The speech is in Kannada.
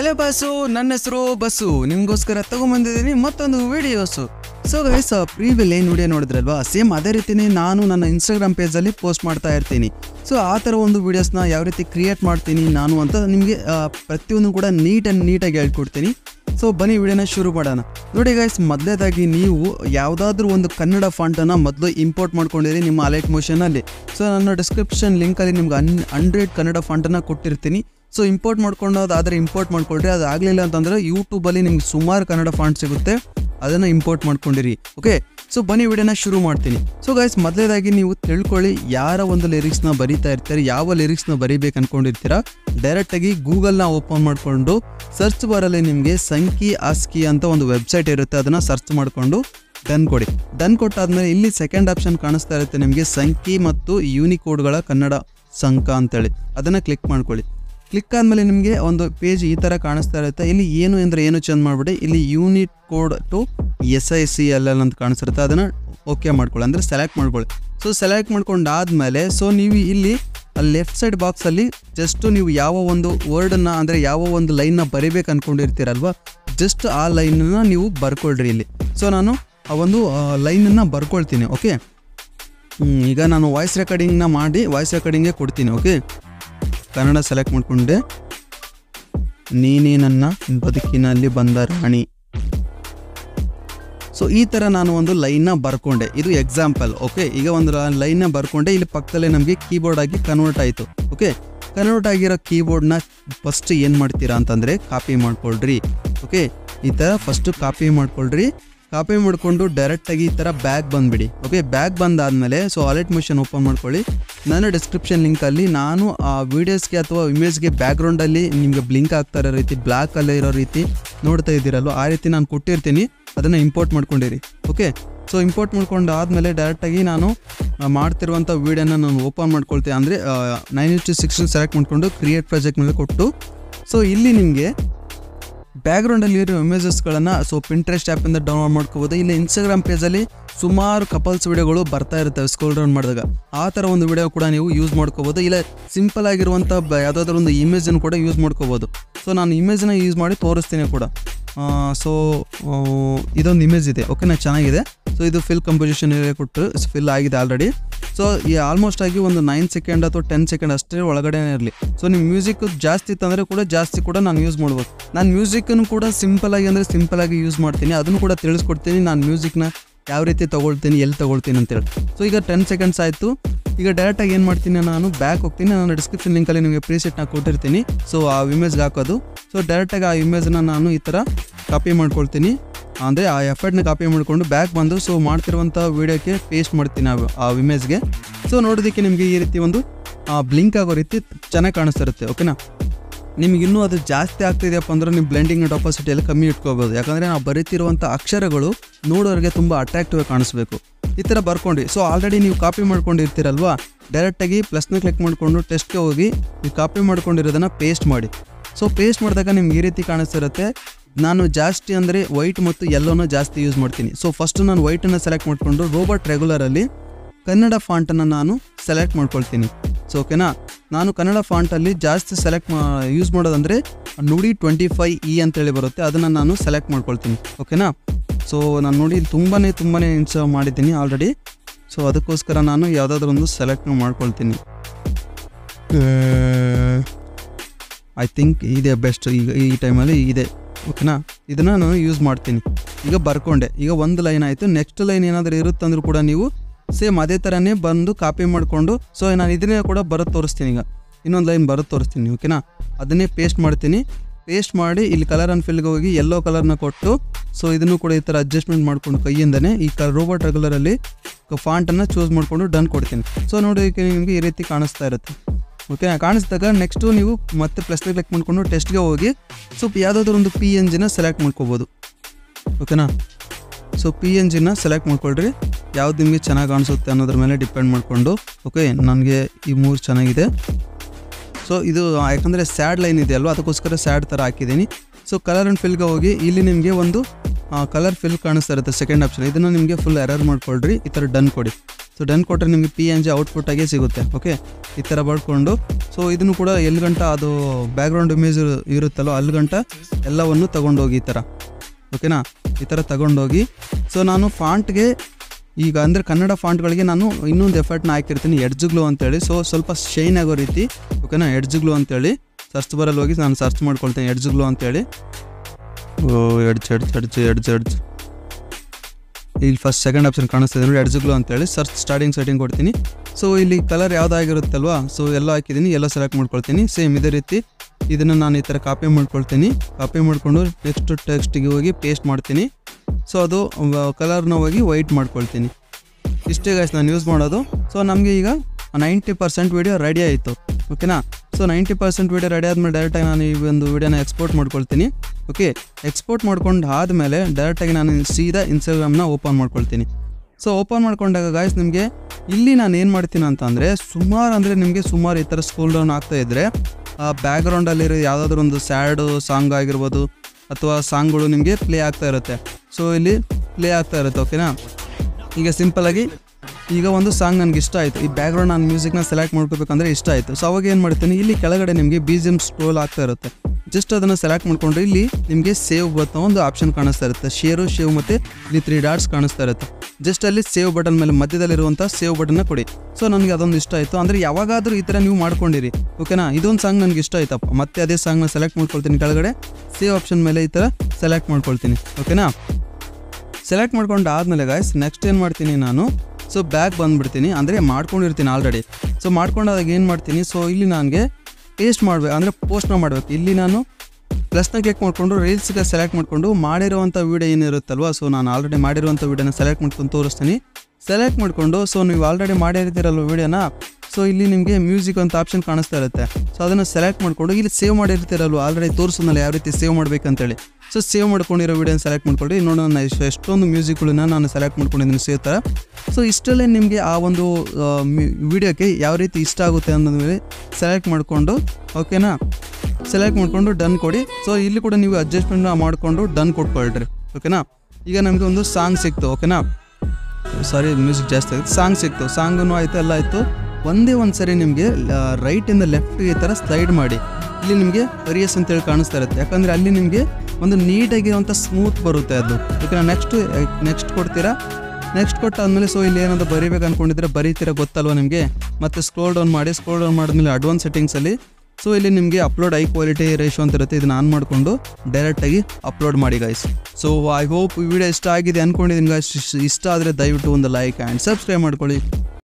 ಹಲೋ ಬಾಸು ನನ್ನ ಹೆಸರು ಬಸ್ಸು ನಿಮ್ಗೋಸ್ಕರ ತಗೊಂಬಂದಿದ್ದೀನಿ ಮತ್ತೊಂದು ವಿಡಿಯೋಸು ಸೊ ಗೈಸ್ ಪ್ರೀವಿಯಲ್ ಏನು ವಿಡಿಯೋ ನೋಡಿದ್ರಲ್ವಾ ಸೇಮ್ ಅದೇ ರೀತಿನೇ ನಾನು ನನ್ನ ಇನ್ಸ್ಟಾಗ್ರಾಮ್ ಪೇಜಲ್ಲಿ ಪೋಸ್ಟ್ ಮಾಡ್ತಾ ಇರ್ತೀನಿ ಸೊ ಆ ಥರ ಒಂದು ವೀಡಿಯೋಸ್ನ ಯಾವ ರೀತಿ ಕ್ರಿಯೇಟ್ ಮಾಡ್ತೀನಿ ನಾನು ಅಂತ ನಿಮಗೆ ಪ್ರತಿಯೊಂದು ಕೂಡ ನೀಟ್ ಆ್ಯಂಡ್ ನೀಟಾಗಿ ಹೇಳ್ಕೊಡ್ತೀನಿ ಸೊ ಬನ್ನಿ ವಿಡಿಯೋನ ಶುರು ಮಾಡೋಣ ನೋಡಿ ಗೈಸ್ ಮೊದಲೇದಾಗಿ ನೀವು ಯಾವುದಾದ್ರೂ ಒಂದು ಕನ್ನಡ ಫಾಂಟನ್ನು ಮೊದಲು ಇಂಪೋರ್ಟ್ ಮಾಡ್ಕೊಂಡಿರಿ ನಿಮ್ಮ ಅಲೈಟ್ ಮೋಷನಲ್ಲಿ ಸೊ ನನ್ನ ಡಿಸ್ಕ್ರಿಪ್ಷನ್ ಲಿಂಕಲ್ಲಿ ನಿಮ್ಗೆ ಅನ್ ಹಂಡ್ರೆಡ್ ಕನ್ನಡ ಫಾಂಟನ್ನು ಕೊಟ್ಟಿರ್ತೀನಿ ಸೊ ಇಂಪೋರ್ಟ್ ಮಾಡ್ಕೊಂಡೋದಾದರೆ ಇಂಪೋರ್ಟ್ ಮಾಡ್ಕೊಳ್ರಿ ಅದು ಆಗಲಿಲ್ಲ ಅಂತಂದರೆ ಯೂಟ್ಯೂಬಲ್ಲಿ ನಿಮ್ಗೆ ಸುಮಾರು ಕನ್ನಡ ಫಾಂಟ್ ಸಿಗುತ್ತೆ ಅದನ್ನು ಇಂಪೋರ್ಟ್ ಮಾಡ್ಕೊಂಡಿರಿ ಓಕೆ ಸೊ ಬನ್ನಿ ವಿಡಿಯೋನ ಶುರು ಮಾಡ್ತೀನಿ ಸೊ ಗೈಸ್ ಮೊದಲೇದಾಗಿ ನೀವು ತಿಳ್ಕೊಳ್ಳಿ ಯಾರ ಒಂದು ಲಿರಿಕ್ಸ್ನ ಬರೀತಾ ಇರ್ತಾರೆ ಯಾವ ಲಿರಿಕ್ಸ್ನ ಬರೀಬೇಕು ಅನ್ಕೊಂಡಿರ್ತೀರಾ ಡೈರೆಕ್ಟಾಗಿ ಗೂಗಲ್ನ ಓಪನ್ ಮಾಡಿಕೊಂಡು ಸರ್ಚ್ ಬಾರಲ್ಲಿ ನಿಮಗೆ ಸಂಕಿ ಆಸ್ಕಿ ಅಂತ ಒಂದು ವೆಬ್ಸೈಟ್ ಇರುತ್ತೆ ಅದನ್ನು ಸರ್ಚ್ ಮಾಡಿಕೊಂಡು ಡನ್ ಕೊಡಿ ಡನ್ ಕೊಟ್ಟಾದ್ಮೇಲೆ ಇಲ್ಲಿ ಸೆಕೆಂಡ್ ಆಪ್ಷನ್ ಕಾಣಿಸ್ತಾ ಇರುತ್ತೆ ನಿಮಗೆ ಸಂಕಿ ಮತ್ತು ಯೂನಿಕೋಡ್ಗಳ ಕನ್ನಡ ಸಂಕ ಅಂತೇಳಿ ಅದನ್ನು ಕ್ಲಿಕ್ ಮಾಡ್ಕೊಳ್ಳಿ ಕ್ಲಿಕ್ ಆದಮೇಲೆ ನಿಮಗೆ ಒಂದು ಪೇಜ್ ಈ ಥರ ಕಾಣಿಸ್ತಾ ಇರುತ್ತೆ ಇಲ್ಲಿ ಏನು ಅಂದರೆ ಏನು ಚೇಂಜ್ ಮಾಡಿಬಿಡಿ ಇಲ್ಲಿ unit code to S I C L L ಅಂತ ಕಾಣಿಸಿರುತ್ತೆ ಅದನ್ನು ಓಕೆ ಮಾಡ್ಕೊಳ್ಳಿ ಅಂದರೆ ಸೆಲೆಕ್ಟ್ ಮಾಡ್ಕೊಳ್ಳಿ ಸೊ ಸೆಲೆಕ್ಟ್ ಮಾಡ್ಕೊಂಡಾದ್ಮೇಲೆ ಸೊ ನೀವು ಇಲ್ಲಿ ಲೆಫ್ಟ್ ಸೈಡ್ ಬಾಕ್ಸಲ್ಲಿ ಜಸ್ಟ್ ನೀವು ಯಾವ ಒಂದು ವರ್ಡನ್ನು ಅಂದರೆ ಯಾವ ಒಂದು ಲೈನ್ನ ಬರಿಬೇಕು ಅಂದ್ಕೊಂಡಿರ್ತೀರಲ್ವ ಜಸ್ಟ್ ಆ ಲೈನನ್ನು ನೀವು ಬರ್ಕೊಳ್ರಿ ಇಲ್ಲಿ ಸೊ ನಾನು ಆ ಒಂದು ಲೈನನ್ನು ಬರ್ಕೊಳ್ತೀನಿ ಓಕೆ ಹ್ಮ್, ಈಗ ನಾನು ವಾಯ್ಸ್ ರೆಕಾರ್ಡಿಂಗ್ನ ಮಾಡಿ ವಾಯ್ಸ್ ರೆಕಾರ್ಡಿಂಗ್ಗೆ ಕೊಡ್ತೀನಿ ಓಕೆ ಕನ್ನಡ ಸೆಲೆಕ್ಟ್ ಮಾಡಿಕೊಂಡೆ ನೀನೇ ನನ್ನ ಬದುಕಿನಲ್ಲಿ ಬಂದ ರಾಣಿ ಸೊ ಈ ಥರ ನಾನು ಒಂದು ಲೈನ್ನ ಬರ್ಕೊಂಡೆ ಇದು ಎಕ್ಸಾಂಪಲ್ ಓಕೆ ಈಗ ಒಂದು ಲೈನ್ನ ಬರ್ಕೊಂಡೆ ಇಲ್ಲಿ ಪಕ್ಕದಲ್ಲೇ ನಮಗೆ ಕೀಬೋರ್ಡ್ ಆಗಿ ಕನ್ವರ್ಟ್ ಆಯಿತು ಓಕೆ ಕನ್ವರ್ಟ್ ಆಗಿರೋ ಕೀಬೋರ್ಡ್ನ ಫಸ್ಟ್ ಏನು ಮಾಡ್ತೀರಾ ಅಂತಂದರೆ ಕಾಪಿ ಮಾಡ್ಕೊಳ್ರಿ ಓಕೆ ಈ ಥರ ಫಸ್ಟು ಕಾಪಿ ಮಾಡ್ಕೊಳ್ರಿ ಕಾಪಿ ಮಾಡಿಕೊಂಡು ಡೈರೆಕ್ಟಾಗಿ ಈ ಥರ ಬ್ಯಾಗ್ ಬಂದುಬಿಡಿ ಓಕೆ ಬ್ಯಾಗ್ ಬಂದಾದಮೇಲೆ ಸೊ ಅಲರ್ಟ್ ಮಿಷನ್ ಓಪನ್ ಮಾಡ್ಕೊಳ್ಳಿ ನನ್ನ ಡಿಸ್ಕ್ರಿಪ್ಷನ್ ಲಿಂಕಲ್ಲಿ ನಾನು ಆ ವೀಡಿಯೋಸ್ಗೆ ಅಥವಾ ಇಮೇಜ್ಗೆ ಬ್ಯಾಕ್ಗ್ರೌಂಡಲ್ಲಿ ನಿಮಗೆ ಬ್ಲಿಂಕ್ ಆಗ್ತಾ ಇರೋ ರೀತಿ ಬ್ಲ್ಯಾಕಲ್ಲೇ ಇರೋ ರೀತಿ ನೋಡ್ತಾ ಇದ್ದೀರಲ್ವ ಆ ರೀತಿ ನಾನು ಕೊಟ್ಟಿರ್ತೀನಿ ಅದನ್ನು ಇಂಪೋರ್ಟ್ ಮಾಡ್ಕೊಂಡಿರಿ ಓಕೆ ಸೊ ಇಂಪೋರ್ಟ್ ಮಾಡ್ಕೊಂಡು ಆದಮೇಲೆ ಡೈರೆಕ್ಟಾಗಿ ನಾನು ಆ, ಮಾಡ್ತಿರುವಂಥ ವೀಡಿಯೋನ ನಾನು ಓಪನ್ ಮಾಡ್ಕೊಳ್ತೀನಿ ಅಂದರೆ ನೈನ್ ಟು ಸಿಕ್ಸ್ಟೀನ್ ಸೆಲೆಕ್ಟ್ ಮಾಡಿಕೊಂಡು ಕ್ರಿಯೇಟ್ ಪ್ರಾಜೆಕ್ಟ್ ಮೇಲೆ ಕೊಟ್ಟು ಸೊ ಇಲ್ಲಿ ನಿಮಗೆ ಬ್ಯಾಕ್ಗ್ರೌಂಡಲ್ಲಿ ಇರೋ ಇಮೇಜಸ್ಗಳನ್ನು ಸೊ ಪಿಂಟ್ರೆಸ್ಟ್ ಆ್ಯಪಿಂದ ಡೌನ್ಲೋಡ್ ಮಾಡ್ಕೋಬೋದು ಇಲ್ಲಿ ಇನ್ಸ್ಟಾಗ್ರಾಮ್ ಪೇಜಲ್ಲಿ ಸುಮಾರು ಕಪಲ್ಸ್ ವಿಡಿಯೋಗಳು ಬರ್ತಾ ಇರ್ತವೆ ಸ್ಕ್ರೋಲ್ ಡೌನ್ ಮಾಡಿದಾಗ ಆ ಥರ ಒಂದು ವಿಡಿಯೋ ಕೂಡ ನೀವು ಯೂಸ್ ಮಾಡ್ಕೋಬೋದು ಇಲ್ಲ ಸಿಂಪಲ್ ಆಗಿರುವಂಥ ಬ ಯಾವುದಾದ್ರೂ ಒಂದು ಇಮೇಜನ್ನು ಕೂಡ ಯೂಸ್ ಮಾಡ್ಕೋಬೋದು ಸೊ ನಾನು ಇಮೇಜನ್ನ ಯೂಸ್ ಮಾಡಿ ತೋರಿಸ್ತೀನಿ ಕೂಡ ಸೊ ಇದೊಂದು ಇಮೇಜ್ ಇದೆ ಓಕೆನಾ ಚೆನ್ನಾಗಿದೆ ಸೊ ಇದು ಫಿಲ್ ಕಂಪೋಸಿಷನ್ ಕೊಟ್ಟು ಫಿಲ್ ಆಗಿದೆ ಆಲ್ರೆಡಿ ಸೊ ಈ ಆಲ್ಮೋಸ್ಟ್ ಆಗಿ ಒಂದು ನೈನ್ ಸೆಕೆಂಡ್ ಅಥವಾ ಟೆನ್ ಸೆಕೆಂಡ್ ಅಷ್ಟೇ ಒಳಗಡೆ ಇರಲಿ ಸೊ ನಿಮ್ಮ ಮ್ಯೂಸಿಕ್ ಜಾಸ್ತಿ ಇತ್ತಂದರೆ ಕೂಡ ಜಾಸ್ತಿ ಕೂಡ ನಾನು ಯೂಸ್ ಮಾಡ್ಬೋದು ನಾನು ಮ್ಯೂಸಿಕ್ಕನ್ನು ಕೂಡ ಸಿಂಪಲ್ ಆಗಿ ಅಂದರೆ ಸಿಂಪಲ್ ಆಗಿ ಯೂಸ್ ಮಾಡ್ತೀನಿ ಅದನ್ನು ಕೂಡ ತಿಳಿಸ್ಕೊಡ್ತೀನಿ ನಾನು ಮ್ಯೂಸಿಕ್ನ ಯಾವ ರೀತಿ ತೊಗೊಳ್ತೀನಿ ಎಲ್ಲಿ ತೊಗೊಳ್ತೀನಿ ಅಂತೇಳಿ ಸೊ ಈಗ ಟೆನ್ ಸೆಕೆಂಡ್ಸ್ ಆಯಿತು ಈಗ ಡೈರೆಕ್ಟಾಗಿ ಏನು ಮಾಡ್ತೀನಿ ನಾನು ಬ್ಯಾಕ್ ಹೋಗ್ತೀನಿ ನಾನು ಡಿಸ್ಕ್ರಿಪ್ಷನ್ ಲಿಂಕಲ್ಲಿ ನಿಮಗೆ ಪ್ರೀಸೆಟ್ನ ಕೊಟ್ಟಿರ್ತೀನಿ ಸೊ ಆ ಇಮೇಜ್ಗೆ ಹಾಕೋದು ಸೊ ಡೈರೆಕ್ಟಾಗಿ ಆ ಇಮೇಜ್ನ ನಾನು ಈ ಥರ ಕಾಪಿ ಮಾಡ್ಕೊಳ್ತೀನಿ ಅಂದರೆ ಆ ಎಫರ್ಟ್ನ ಕಾಪಿ ಮಾಡಿಕೊಂಡು ಬ್ಯಾಕ್ ಬಂದು ಸೊ ಮಾಡ್ತಿರುವಂಥ ವೀಡಿಯೋಕ್ಕೆ ಪೇಸ್ಟ್ ಮಾಡ್ತೀನಿ ಆ ಆ ಇಮೇಜ್ಗೆ ಸೊ ನೋಡೋದಕ್ಕೆ ನಿಮಗೆ ಈ ರೀತಿ ಒಂದು ಬ್ಲಿಂಕ್ ಆಗೋ ರೀತಿ ಚೆನ್ನಾಗಿ ಕಾಣಿಸ್ತಾ ಇರುತ್ತೆ ಓಕೆನಾ ನಿಮ್ಗೆ ಇನ್ನೂ ಅದು ಜಾಸ್ತಿ ಆಗ್ತಿದೆಯಪ್ಪ ಅಂದ್ರೆ ನೀವು ಬ್ಲೆಂಡಿಂಗ್ ಅಂಡ್ ಆಪೋಸಿಟಿಯಲ್ಲಿ ಕಮ್ಮಿ ಇಟ್ಕೋಬೋದು ಯಾಕಂದರೆ ನಾವು ಬರೀತಿರುವಂಥ ಅಕ್ಷರಗಳು ನೋಡೋರಿಗೆ ತುಂಬ ಅಟ್ರಾಕ್ಟಿವ್ ಆಗಿ ಕಾಣಿಸ್ಬೇಕು ಈ ಥರ ಬರ್ಕೊಂಡು ಸೊ ಆಲ್ರೆಡಿ ನೀವು ಕಾಪಿ ಮಾಡ್ಕೊಂಡಿರ್ತೀರಲ್ವಾ ಡೈರೆಕ್ಟಾಗಿ ಪ್ಲಸ್ನ ಕ್ಲಿಕ್ ಮಾಡಿಕೊಂಡು ಟೆಸ್ಟ್ಗೆ ಹೋಗಿ ನೀವು ಕಾಪಿ ಮಾಡ್ಕೊಂಡಿರೋದನ್ನು ಪೇಸ್ಟ್ ಮಾಡಿ ಸೊ ಪೇಸ್ಟ್ ಮಾಡಿದಾಗ ನಿಮ್ಗೆ ಈ ರೀತಿ ಕಾಣಿಸ್ತಿರುತ್ತೆ ನಾನು ಜಾಸ್ತಿ ಅಂದರೆ ವೈಟ್ ಮತ್ತು ಯೆಲ್ಲೋನ ಜಾಸ್ತಿ ಯೂಸ್ ಮಾಡ್ತೀನಿ ಸೊ ಫಸ್ಟ್ ನಾನು ವೈಟನ್ನು ಸೆಲೆಕ್ಟ್ ಮಾಡಿಕೊಂಡು ರೋಬರ್ಟ್ ರೆಗ್ಯುಲರಲ್ಲಿ ಕನ್ನಡ ಫಾಂಟನ್ನು ನಾನು ಸೆಲೆಕ್ಟ್ ಮಾಡ್ಕೊಳ್ತೀನಿ ಸೊ ಓಕೆನಾ ನಾನು ಕನ್ನಡ ಫಾಂಟಲ್ಲಿ ಜಾಸ್ತಿ ಸೆಲೆಕ್ಟ್ ಮಾ ಯೂಸ್ ಮಾಡೋದಂದರೆ ನುಡಿ ಟ್ವೆಂಟಿ ಫೈ ಇ ಅಂತೇಳಿ ಬರುತ್ತೆ ಅದನ್ನು ನಾನು ಸೆಲೆಕ್ಟ್ ಮಾಡ್ಕೊಳ್ತೀನಿ ಓಕೆನಾ ಸೊ ನಾನು ನೋಡಿ ತುಂಬಾ ತುಂಬಾ ಇನ್ಸ್ಟಾಲ್ ಮಾಡಿದ್ದೀನಿ ಆಲ್ರೆಡಿ ಸೊ ಅದಕ್ಕೋಸ್ಕರ ನಾನು ಯಾವುದಾದ್ರೂ ಒಂದು ಸೆಲೆಕ್ಟ್ ಮಾಡ್ಕೊಳ್ತೀನಿ ಐ ಥಿಂಕ್ ಇದೆ ಬೆಸ್ಟ್ ಈಗ ಈ ಟೈಮಲ್ಲಿ ಇದೆ ಓಕೆನಾ ಇದನ್ನು ನಾನು ಯೂಸ್ ಮಾಡ್ತೀನಿ ಈಗ ಬರ್ಕೊಂಡೆ ಈಗ ಒಂದು ಲೈನ್ ಆಯಿತು ನೆಕ್ಸ್ಟ್ ಲೈನ್ ಏನಾದರೂ ಇರುತ್ತಂದ್ರೂ ಕೂಡ ನೀವು ಸೇಮ್ ಅದೇ ಥರನೇ ಬಂದು ಕಾಪಿ ಮಾಡಿಕೊಂಡು ಸೊ ನಾನು ಇದನ್ನೇ ಕೂಡ ಬರೋದು ತೋರಿಸ್ತೀನಿ ಈಗ ಇನ್ನೊಂದು ಲೈನ್ ಬರೋದು ತೋರಿಸ್ತೀನಿ ಓಕೆನಾ ಅದನ್ನೇ ಪೇಸ್ಟ್ ಮಾಡ್ತೀನಿ ಪೇಸ್ಟ್ ಮಾಡಿ ಇಲ್ಲಿ ಕಲರ್ ಆ್ಯಂಡ್ ಫಿಲ್ಗೆ ಹೋಗಿ ಯೆಲ್ಲೋ ಕಲರ್ನ ಕೊಟ್ಟು ಸೊ ಇದನ್ನು ಕೂಡ ಈ ಥರ ಅಡ್ಜಸ್ಟ್ಮೆಂಟ್ ಮಾಡ್ಕೊಂಡು ಕೈಯಿಂದನೇ ಈ ಕ ರೋಬೋಟ್ ರೆಗ್ಯುಲರಲ್ಲಿ ಫಾಂಟನ್ನು ಚೂಸ್ ಮಾಡಿಕೊಂಡು ಡನ್ ಕೊಡ್ತೀನಿ ಸೊ ನೋಡೋದಕ್ಕೆ ನಿಮಗೆ ಈ ರೀತಿ ಕಾಣಿಸ್ತಾ ಇರುತ್ತೆ ಓಕೆ ಕಾಣಿಸಿದಾಗ ನೆಕ್ಸ್ಟು ನೀವು ಮತ್ತೆ ಪ್ಲಸ್ ಕ್ಲಿಕ್ ಮಾಡಿಕೊಂಡು ಟೆಸ್ಟ್ಗೆ ಹೋಗಿ ಸೊ ಯಾವುದಾದ್ರೂ ಒಂದು ಪಿ ಎನ್ ಜಿನ ಸೆಲೆಕ್ಟ್ ಮಾಡ್ಕೋಬೋದು ಓಕೆನಾ ಸೊ ಪಿ ಎನ್ ಜಿನ ಸೆಲೆಕ್ಟ್ ಮಾಡ್ಕೊಳ್ರಿ ಯಾವ್ದು ನಿಮಗೆ ಚೆನ್ನಾಗಿ ಕಾಣಿಸುತ್ತೆ ಅನ್ನೋದ್ರ ಮೇಲೆ ಡಿಪೆಂಡ್ ಮಾಡಿಕೊಂಡು ಓಕೆ ನನಗೆ ಈ ಮೂರು ಚೆನ್ನಾಗಿದೆ ಸೊ ಇದು ಯಾಕಂದರೆ ಸ್ಯಾಡ್ ಲೈನ್ ಇದೆ ಅಲ್ವಾ ಅದಕ್ಕೋಸ್ಕರ ಸ್ಯಾಡ್ ಥರ ಹಾಕಿದ್ದೀನಿ ಸೊ ಕಲರ್ ಆ್ಯಂಡ್ ಫಿಲ್ಗೆ ಹೋಗಿ ಇಲ್ಲಿ ನಿಮಗೆ ಒಂದು ಕಲರ್ ಫಿಲ್ ಕಾಣಿಸ್ತಾ ಇರುತ್ತೆ ಸೆಕೆಂಡ್ ಆಪ್ಷನ್ ಇದನ್ನು ನಿಮಗೆ ಫುಲ್ ಎರರ್ ಮಾಡ್ಕೊಳ್ರಿ ಈ ಥರ ಡನ್ ಕೊಡಿ ಸೊ ಡನ್ ಕೊಟ್ಟರೆ ನಿಮಗೆ ಪಿ ಎನ್ ಜಿ ಔಟ್ಪುಟ್ ಆಗೇ ಸಿಗುತ್ತೆ ಓಕೆ ಈ ಥರ ಬರ್ಕೊಂಡು ಸೊ ಇದನ್ನು ಕೂಡ ಎಲ್ಲಿ ಗಂಟ ಅದು ಬ್ಯಾಕ್ಗ್ರೌಂಡ್ ಇಮೇಜ್ ಇರುತ್ತಲ್ಲೋ ಅಲ್ಲಿ ಗಂಟ ಎಲ್ಲವನ್ನು ತಗೊಂಡೋಗಿ ಈ ಥರ ಓಕೆನಾ ಈ ಥರ ತಗೊಂಡೋಗಿ ಸೊ ನಾನು ಫಾಂಟ್ಗೆ ಈಗ ಅಂದರೆ ಕನ್ನಡ ಫಾಂಟ್ಗಳಿಗೆ ನಾನು ಇನ್ನೊಂದು ಎಫರ್ಟ್ನ ಹಾಕಿರ್ತೀನಿ ಎಡ್ಜ್ಗ್ಲು ಅಂತೇಳಿ ಸೊ ಸ್ವಲ್ಪ ಶೈನ್ ಆಗೋ ರೀತಿ ಓಕೆನಾ ಎಡ್ಜ್ಗ್ಲು ಅಂತೇಳಿ ಸರ್ಚ್ ಬರಲ್ಲಿ ಹೋಗಿ ನಾನು ಸರ್ಚ್ ಮಾಡ್ಕೊಳ್ತೇನೆ ಎಡ್ಜ್ಗ್ಲು ಅಂತೇಳಿ ಓ edge edge edge edge edge ಇಲ್ಲಿ ಫಸ್ಟ್ ಸೆಕೆಂಡ್ ಆಪ್ಷನ್ ಕಾಣಿಸ್ತಿದೆ ನೋಡಿ ಎಡ್ಜ್ಗ್ಲು ಅಂತೇಳಿ ಸರ್ಚ್ ಸ್ಟಾರ್ಟಿಂಗ್ ಸೆಟ್ಟಿಂಗ್ ಕೊಡ್ತೀನಿ ಸೊ ಇಲ್ಲಿ ಕಲರ್ ಯಾವುದಾಗಿರುತ್ತಲ್ವಾ ಸೊ ಎಲ್ಲ ಹಾಕಿದ್ದೀನಿ ಎಲ್ಲ ಸೆಲೆಕ್ಟ್ ಮಾಡ್ಕೊಳ್ತೀನಿ ಸೇಮ್ ಇದೇ ರೀತಿ ಇದನ್ನು ನಾನು ಈ ಥರ ಕಾಪಿ ಮಾಡ್ಕೊಳ್ತೀನಿ ಕಾಪಿ ಮಾಡಿಕೊಂಡು ನೆಕ್ಸ್ಟ್ ಟೆಕ್ಸ್ಟಿಗೆ ಹೋಗಿ ಪೇಸ್ಟ್ ಮಾಡ್ತೀನಿ ಸೊ ಅದು ಕಲರ್ನ ಹೋಗಿ ವೈಟ್ ಮಾಡ್ಕೊಳ್ತೀನಿ ಇಷ್ಟೇ ಗೈಸ್ ನಾನು ಯೂಸ್ ಮಾಡೋದು ಸೊ ನಮಗೆ ಈಗ ನೈಂಟಿ ಪರ್ಸೆಂಟ್ ವೀಡಿಯೋ ರೆಡಿ ಆಯಿತು ಓಕೆನಾ so ninety percent video ready ಆದಮೇಲೆ ಡೈರೆಕ್ಟಾಗಿ ನಾನು ಈ ಒಂದು ವೀಡಿಯೋನ ಎಕ್ಸ್ಪೋರ್ಟ್ ಮಾಡ್ಕೊಳ್ತೀನಿ ಓಕೆ ಎಕ್ಸ್ಪೋರ್ಟ್ ಮಾಡ್ಕೊಂಡು ಆದಮೇಲೆ ಡೈರೆಕ್ಟಾಗಿ ನಾನು ಸೀದಾ ಇನ್ಸ್ಟಾಗ್ರಾಮ್ನ ಓಪನ್ ಮಾಡ್ಕೊಳ್ತೀನಿ ಸೊ ಓಪನ್ ಮಾಡ್ಕೊಂಡಾಗ ಗಾಯ್ಸ್ ನಿಮಗೆ ಇಲ್ಲಿ ನಾನು ಏನು ಮಾಡ್ತೀನಿ ಅಂತ ಅಂದರೆ ಸುಮಾರು ಅಂದರೆ ನಿಮಗೆ ಸುಮಾರು ಈ ಥರ ಸ್ಕೂಲ್ ಡೌನ್ ಆಗ್ತಾ ಇದ್ದರೆ ಆ ಬ್ಯಾಕ್ಗ್ರೌಂಡಲ್ಲಿರೋ ಯಾವುದಾದ್ರೂ ಒಂದು ಸ್ಯಾಡು ಸಾಂಗ್ ಆಗಿರ್ಬೋದು ಅಥವಾ ಸಾಂಗ್ಗಳು ನಿಮಗೆ ಪ್ಲೇ ಆಗ್ತಾ ಇರುತ್ತೆ ಸೊ ಇಲ್ಲಿ ಪ್ಲೇ ಆಗ್ತಾ ಇರುತ್ತೆ ಓಕೆನಾ ಈಗ ಸಿಂಪಲಾಗಿ ಈಗ ಒಂದು ಸಾಂಗ್ ನನಗೆ ಇಷ್ಟ ಆಯಿತು ಈ ಬ್ಯಾಕ್ಗ್ರೌಂಡ್ ನಾನು ಮ್ಯೂಸಿಕ್ನ ಸೆಲೆಕ್ಟ್ ಮಾಡ್ಕೋಬೇಕಂದ್ರೆ ಇಷ್ಟ ಆಯಿತು ಸೊ ಅವಾಗ ಏನು ಮಾಡ್ತೀನಿ ಇಲ್ಲಿ ಕೆಳಗಡೆ ನಿಮಗೆ ಬಿ ಜಿ ಎಮ್ ಸ್ಕ್ರೋಲ್ ಆಗ್ತಾ ಇರುತ್ತೆ ಜಸ್ಟ್ ಅದನ್ನು ಸೆಲೆಕ್ಟ್ ಮಾಡ್ಕೊಂಡ್ರೆ ಇಲ್ಲಿ ನಿಮಗೆ ಸೇವ್ ಬತ್ತ ಒಂದು ಆಪ್ಷನ್ ಕಾಣಿಸ್ತಾ ಇರುತ್ತೆ ಶೇರು ಶೇವ್ ಮತ್ತು ಇಲ್ಲಿ ತ್ರೀ ಡಾಟ್ಸ್ ಕಾಣಿಸ್ತಾ ಇರುತ್ತೆ ಜಸ್ಟ್ ಅಲ್ಲಿ ಸೇವ್ ಬಟನ್ ಮೇಲೆ ಮಧ್ಯದಲ್ಲಿರುವಂಥ ಸೇವ್ ಬಟನ್ನ ಕೊಡಿ ಸೊ ನನಗೆ ಅದೊಂದು ಇಷ್ಟ ಆಯಿತು ಅಂದರೆ ಯಾವಾಗಾದರೂ ಈ ಥರ ನೀವು ಮಾಡ್ಕೊಂಡಿರಿ ಓಕೆನಾ ಇದೊಂದು ಸಾಂಗ್ ನನಗೆ ಇಷ್ಟ ಆಯ್ತಪ್ಪ ಮತ್ತೆ ಅದೇ ಸಾಂಗ್ನ ಸೆಲೆಕ್ಟ್ ಮಾಡ್ಕೊಳ್ತೀನಿ ಕೆಳಗಡೆ ಸೇವ್ ಆಪ್ಷನ್ ಮೇಲೆ ಈ ಥರ ಸೆಲೆಕ್ಟ್ ಮಾಡ್ಕೊಳ್ತೀನಿ ಓಕೆನಾ ಸೆಲೆಕ್ಟ್ ಮಾಡ್ಕೊಂಡು ಆದಮೇಲೆ ಗಾಯ್ಸ್ ನೆಕ್ಸ್ಟ್ ಏನು ಮಾಡ್ತೀನಿ ನಾನು ಸೊ ಬ್ಯಾಗ್ ಬಂದುಬಿಡ್ತೀನಿ ಅಂದರೆ ಮಾಡ್ಕೊಂಡಿರ್ತೀನಿ ಆಲ್ರೆಡಿ ಸೊ ಮಾಡ್ಕೊಂಡಾಗ ಏನು ಮಾಡ್ತೀನಿ ಸೊ ಇಲ್ಲಿ ನನಗೆ ಪೇಸ್ಟ್ ಮಾಡಬೇಕು ಅಂದರೆ ಪೋಸ್ಟ್ನ ಮಾಡಬೇಕು ಇಲ್ಲಿ ನಾನು ಪ್ಲಸ್ನ ಕ್ಲಿಕ್ ಮಾಡಿಕೊಂಡು ರೀಲ್ಸ್ಗೆ ಸೆಲೆಕ್ಟ್ ಮಾಡಿಕೊಂಡು ಮಾಡಿರುವಂಥ ವೀಡಿಯೋ ಏನಿರುತ್ತಲ್ವ ಸೊ ನಾನು ಆಲ್ರೆಡಿ ಮಾಡಿರುವಂಥ ವೀಡಿಯೋನ ಸೆಲೆಕ್ಟ್ ಮಾಡ್ಕೊಂಡು ತೋರಿಸ್ತೀನಿ ಸೆಲೆಕ್ಟ್ ಮಾಡಿಕೊಂಡು ಸೊ ನೀವು ಆಲ್ರೆಡಿ ಮಾಡಿರ್ತೀರಲ್ವ ವೀಡಿಯೋನ ಸೊ ಇಲ್ಲಿ ನಿಮಗೆ ಮ್ಯೂಸಿಕ್ ಅಂತ ಆಪ್ಷನ್ ಕಾಣಿಸ್ತಾ ಇರುತ್ತೆ ಸೊ ಅದನ್ನು ಸೆಲೆಕ್ಟ್ ಮಾಡಿಕೊಂಡು ಇಲ್ಲಿ ಸೇವ್ ಮಾಡಿರ್ತೀರಲ್ವ ಆಲ್ರೆಡಿ ತೋರಿಸೋದಲ್ಲ ಯಾವ ರೀತಿ ಸೇವ್ ಮಾಡ್ಬೇಕಂತೇಳಿ ಸೊ ಸೇವ್ ಮಾಡ್ಕೊಂಡಿರೋ ವೀಡಿಯೋನ ಸೆಲೆಕ್ಟ್ ಮಾಡ್ಕೊಳ್ಳಿ ನೋಡಿ ನಾನು ಎಷ್ಟು ಎಷ್ಟೊಂದು ಮ್ಯೂಸಿಕ್ಗಳನ್ನ ನಾನು ಸೆಲೆಕ್ಟ್ ಮಾಡ್ಕೊಂಡಿದ್ದೀನಿ ಸೇವ್ ಥರ ಸೊ ಇಷ್ಟಲ್ಲೇ ನಿಮಗೆ ಆ ಒಂದು ವಿಡಿಯೋಕ್ಕೆ ಯಾವ ರೀತಿ ಇಷ್ಟ ಆಗುತ್ತೆ ಅನ್ನೋದ್ರ ಮೇಲೆ ಸೆಲೆಕ್ಟ್ ಮಾಡಿಕೊಂಡು ಓಕೆನಾ ಸೆಲೆಕ್ಟ್ ಮಾಡಿಕೊಂಡು ಡನ್ ಕೊಡಿ ಸೊ ಇಲ್ಲಿ ಕೂಡ ನೀವು ಅಡ್ಜಸ್ಟ್ಮೆಂಟ್ನ ಮಾಡಿಕೊಂಡು ಡನ್ ಕೊಟ್ಕೊಳ್ರಿ ಓಕೆನಾ ಈಗ ನಮಗೆ ಒಂದು ಸಾಂಗ್ ಸಿಕ್ತು ಓಕೆನಾ ಸಾರಿ ಮ್ಯೂಸಿಕ್ ಜಾಸ್ತಿ ಆಗುತ್ತೆ ಸಾಂಗ್ ಸಿಕ್ತು ಸಾಂಗೂ ಆಯಿತು ಎಲ್ಲ ಆಯಿತು ಒಂದೇ ಒಂದು ಸರಿ ನಿಮಗೆ ರೈಟಿಂದ ಲೆಫ್ಟ್ಗೆ ಈ ಥರ ಸ್ಲೈಡ್ ಮಾಡಿ ಇಲ್ಲಿ ನಿಮಗೆ ರಿಯಸ್ ಅಂತೇಳಿ ಕಾಣಿಸ್ತಾ ಇರುತ್ತೆ ಯಾಕಂದರೆ ಅಲ್ಲಿ ನಿಮಗೆ ಒಂದು ನೀಟಾಗಿರುವಂಥ ಸ್ಮೂತ್ ಬರುತ್ತೆ ಅದು ಓಕೆನಾ ನೆಕ್ಸ್ಟ್ ನೆಕ್ಸ್ಟ್ ಕೊಡ್ತೀರಾ ನೆಕ್ಸ್ಟ್ ಕೊಟ್ಟಾದ್ಮೇಲೆ ಸೊ ಇಲ್ಲಿ ಏನಾದರೂ ಬರಿಬೇಕು ಅನ್ಕೊಂಡಿದ್ರೆ ಬರೀತೀರಾ ಗೊತ್ತಲ್ವ ನಿಮಗೆ ಮತ್ತೆ ಸ್ಕ್ರೋಲ್ ಡೌನ್ ಮಾಡಿ ಸ್ಕ್ರೋಲ್ ಡೌನ್ ಮಾಡಿದ್ಮೇಲೆ ಅಡ್ವಾನ್ಸ್ ಸೆಟ್ಟಿಂಗ್ಸಲ್ಲಿ ಸೊ ಇಲ್ಲಿ ನಿಮಗೆ ಅಪ್ಲೋಡ್ ಐ ಕ್ವಾಲಿಟಿ ರೇಷೋ ಅಂತ ಇರುತ್ತೆ ಇದನ್ನ ಆನ್ ಮಾಡಿಕೊಂಡು ಡೈರೆಕ್ಟಾಗಿ ಅಪ್ಲೋಡ್ ಮಾಡಿ ಗೈಸ್ ಸೊ ಐ ಹೋಪ್ ಈ ವಿಡಿಯೋ ಇಷ್ಟ ಆಗಿದೆ ಅನ್ಕೊಂಡಿದ್ದೀನಿ ಗೈಸ್ ಇಷ್ಟ ಆದರೆ ದಯವಿಟ್ಟು ಒಂದು ಲೈಕ್ ಆ್ಯಂಡ್ ಸಬ್ಸ್ಕ್ರೈಬ್ ಮಾಡ್ಕೊಳ್ಳಿ